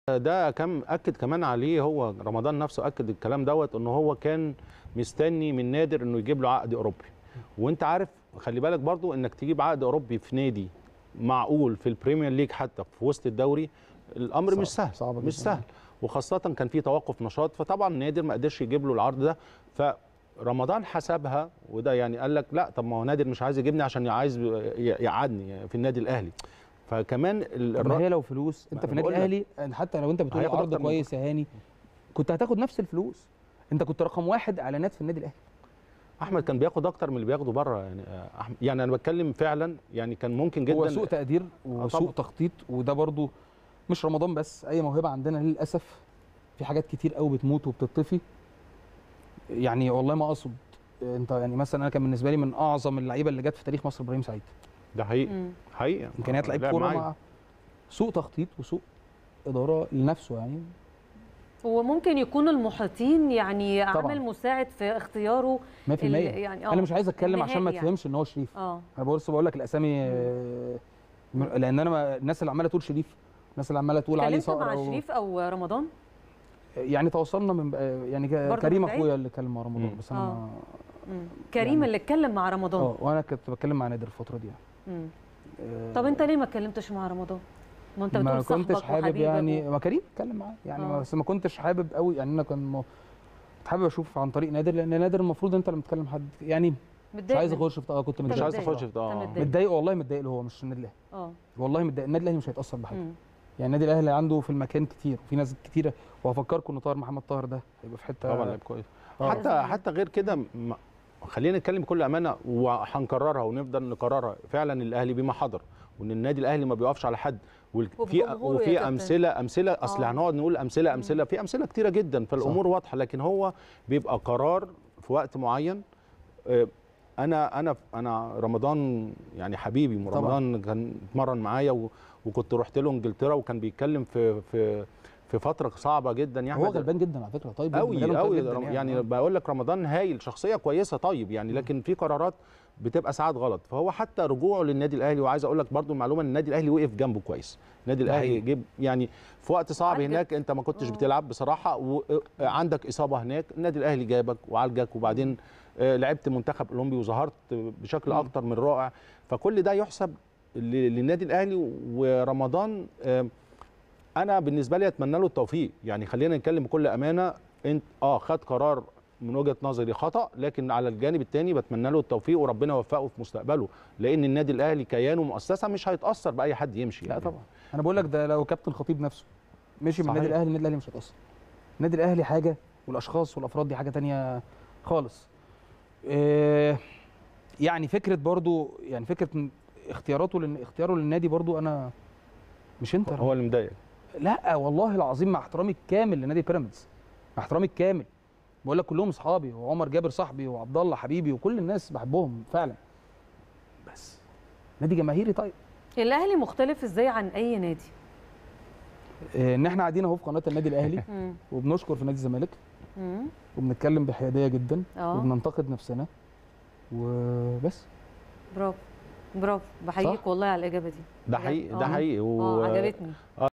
ده كم اكد كمان عليه هو رمضان نفسه اكد الكلام دوت ان هو كان مستني من نادر انه يجيب له عقد اوروبي وانت عارف خلي بالك برضو انك تجيب عقد اوروبي في نادي معقول في البريمير ليج حتى في وسط الدوري الامر مش سهل صعب مش جداً. سهل وخاصه كان في توقف نشاط فطبعا نادر ما قدرش يجيب له العرض ده فرمضان حسبها وده يعني قال لك لا طب ما هو نادر مش عايز يجيبني عشان عايز يقعدني في النادي الاهلي فكمان ال- طب ما الر- هي لو فلوس انت ما في أنا النادي بقول لك. الاهلي حتى لو انت بتقول هياخد عرض أكتر من كويس يا هاني كنت هتاخد نفس الفلوس انت كنت رقم واحد اعلانات في النادي الاهلي احمد كان بياخد اكتر من اللي بياخده بره يعني آه، أحمد يعني انا بتكلم فعلا يعني كان ممكن جدا هو سوء تقدير وسوء طبعاً. تخطيط وده برضو مش رمضان بس اي موهبه عندنا للاسف في حاجات كتير قوي بتموت وبتطفي يعني والله ما اقصد انت يعني مثلا انا كان بالنسبه لي من اعظم اللعيبه اللي جت في تاريخ مصر ابراهيم سعيد ده حقيقي مم. حقيقي امكانيات لعيب لا، كوره معايا. مع سوء تخطيط وسوء اداره لنفسه يعني وممكن يكون المحيطين يعني طبعاً. عامل مساعد في اختياره 100% ال- يعني آه، انا مش عايز اتكلم عشان ما النهائي يعني. تفهمش ان هو شريف اه انا بص بقول لك الاسامي آه، م- لان انا ما- الناس اللي عماله تقول شريف الناس اللي عماله تقول علي اتكلمت صقر مع أو شريف او رمضان يعني تواصلنا من آه، يعني ك- برضه كريم من بعيد؟ اخويا اللي كلم مع رمضان مم. بس انا آه. ما- مم. كريم يعني- اللي اتكلم مع رمضان اه وانا كنت بتكلم مع نادر الفتره دي يعني. مم. آه، طب انت ليه ما اتكلمتش مع رمضان ما انت ما بتقول كنتش صاحبك حابب وحبيبك يعني و... ما كريم اتكلم معاه يعني آه. بس ما كنتش حابب قوي يعني انا كان م- كنت حابب اشوف عن طريق نادر لان نادر المفروض انت لما تكلم حد يعني مش متضايق عايز منه. اخش في اه كنت أنت مش عايز متضايق متضايق. اخش في ده أنت آه. متضايق. متضايق والله متضايق له هو مش النادي الاهلي اه والله متضايق النادي الاهلي مش هيتاثر بحاجه مم. يعني النادي الاهلي عنده في المكان كتير وفي ناس كتيره وهفكركم ان طاهر محمد طاهر ده هيبقى في حته طبعا لعيب كويس آه. حتى حتى غير كده م- خلينا نتكلم بكل امانه وهنكررها ونفضل نكررها فعلا الاهلي بما حضر وان النادي الاهلي ما بيقفش على حد وال- في وبجمهوره يا وفي كابتن. امثله امثله اصل آه. هنقعد نقول امثله امثله في امثله كتيره جدا فالامور واضحه لكن هو بيبقى قرار في وقت معين آه، انا انا انا رمضان يعني حبيبي طبعاً. رمضان كان اتمرن معايا و- وكنت رحت له انجلترا وكان بيتكلم في في في فتره صعبه جدا يا هو احمد غلبان جدا على فكره طيب جداً، قوي مجاله طيب قوي جداً يعني, يعني يعني بقول لك رمضان هايل شخصيه كويسه طيب يعني لكن في قرارات بتبقى ساعات غلط فهو حتى رجوعه للنادي الاهلي وعايز اقول لك برضو المعلومه ان النادي الاهلي وقف جنبه كويس النادي ده الاهلي حقيقي. جيب يعني في وقت صعب عالجك. هناك انت ما كنتش آه. بتلعب بصراحه وعندك اصابه هناك النادي الاهلي جابك وعالجك وبعدين آه، لعبت منتخب اولمبي وظهرت بشكل مم. اكتر من رائع فكل ده يحسب ل- للنادي الاهلي ورمضان آه، انا بالنسبه لي اتمنى له التوفيق يعني خلينا نتكلم بكل امانه انت اه خد قرار من وجهه نظري خطا لكن على الجانب الثاني بتمنى له التوفيق وربنا يوفقه في مستقبله لان النادي الاهلي كيان ومؤسسه مش هيتاثر باي حد يمشي لا يعني. طبعا انا بقول لك ده لو كابتن خطيب نفسه مشي من النادي صحيح. الاهلي النادي الاهلي مش هيتاثر النادي الاهلي حاجه والاشخاص والافراد دي حاجه تانية خالص إيه يعني فكره برضو يعني فكره إن اختياراته لن اختياره للنادي برضو انا مش انت هو اللي مضايق لا والله العظيم مع احترامي الكامل لنادي بيراميدز مع احترامي الكامل بقول لك كلهم اصحابي وعمر جابر صاحبي وعبد الله حبيبي وكل الناس بحبهم فعلا بس نادي جماهيري طيب الاهلي مختلف ازاي عن اي نادي إيه، ان احنا قاعدين اهو في قناه النادي الاهلي مم. وبنشكر في نادي الزمالك مم. وبنتكلم بحياديه جدا اه وبننتقد نفسنا وبس برافو برافو بحييك والله على الاجابه دي ده بجد. حقيقي ده آه. حقيقي اه و- عجبتني